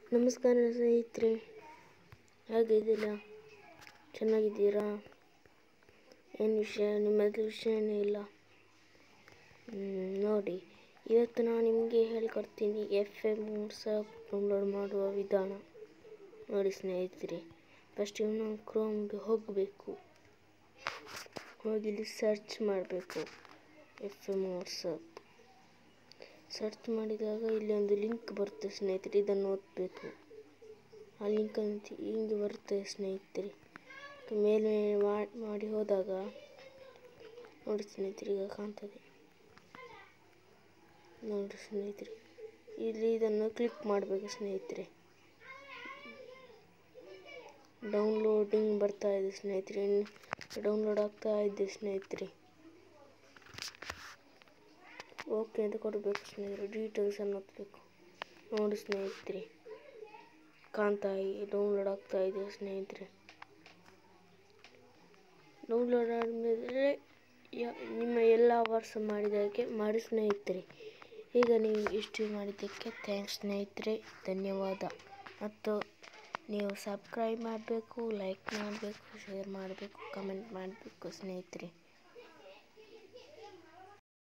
ನಮಸ್ಕಾರ ಸ್ನೇಹಿತರೆ ಹೇಗಿದ್ದೀರಾ ಚೆನ್ನಾಗಿದ್ದೀರಾ ಏನು ವಿಷಯ ನಿಮ್ಮದು ವಿಷಯನೇ ಇಲ್ಲ ಹ್ಮ್, ನೋಡಿ ಇವತ್ತು ನಾನು ನಿಮಗೆ ಹೇಳ್ಕೊಡ್ತೀನಿ ಎಫ್ ಎಮ್ ವಾಟ್ಸಪ್ ಡೌನ್ಲೋಡ್ ಮಾಡುವ ವಿಧಾನ ನೋಡಿ ಸ್ನೇಹಿತರೆ ಫಸ್ಟ್ ನಾವು ಕ್ರೋಮ್ಗೆ ಹೋಗಬೇಕು ಹೋಗಿ ಇಲ್ಲಿ ಸರ್ಚ್ ಮಾಡಬೇಕು ಎಫ್ ಎಮ್ ವಾಟ್ಸಪ್ ಸರ್ಚ್ ಮಾಡಿದಾಗ ಇಲ್ಲಿ ಒಂದು ಲಿಂಕ್ ಬರುತ್ತೆ ಸ್ನೇಹಿತರೆ ಇದನ್ನು ಓದಬೇಕು ಆ ಲಿಂಕ್ ಅಂತ ಹಿಂಗೆ ಬರುತ್ತೆ ಸ್ನೇಹಿತರೆ ಅದು ಮೇಲೆ ಮಾ- ಮಾಡಿ ಹೋದಾಗ ನೋಡಿ ಸ್ನೇಹಿತರೆ ಈಗ ಕಾಣ್ತದೆ ನೋಡಿ ಸ್ನೇಹಿತರೆ ಇಲ್ಲಿ ಇದನ್ನು ಕ್ಲಿಕ್ ಮಾಡಬೇಕು ಸ್ನೇಹಿತರೆ ಡೌನ್ಲೋಡಿಂಗ್ ಬರ್ತಾ ಇದೆ ಸ್ನೇಹಿತರೆ ಡೌನ್ಲೋಡ್ ಆಗ್ತಾ ಇದೆ ಸ್ನೇಹಿತರೆ ಓಕೆ ಅಂತ ಕೊಡಬೇಕು ಸ್ನೇಹಿತರೆ ಡೀಟೇಲ್ಸ್ ಅನ್ನು ಒತ್ತಬೇಕು ನೋಡಿ ಸ್ನೇಹಿತರೆ ಕಾಣ್ತಾ ಡೌನ್ಲೋಡ್ ಆಗ್ತಾ ಇದೆ ಸ್ನೇಹಿತರೆ ಡೌನ್ಲೋಡ್ ಆದಮೇಲೆ ನಿಮ್ಮ ಎಲ್ಲ ವರ್ಷ ಮಾಡಿದ್ದಕ್ಕೆ ಮಾಡಿ ಸ್ನೇಹಿತರೆ ಈಗ ನೀವು ಇಷ್ಟು ಮಾಡಿದ್ದಕ್ಕೆ ಥ್ಯಾಂಕ್ಸ್ ಸ್ನೇಹಿತರೆ ಧನ್ಯವಾದ ಮತ್ತು ನೀವು ಸಬ್ಸ್ಕ್ರೈಬ್ ಮಾಡಬೇಕು ಲೈಕ್ ಮಾಡಬೇಕು ಶೇರ್ ಮಾಡಬೇಕು ಕಮೆಂಟ್ ಮಾಡಬೇಕು ಸ್ನೇಹಿತರೆ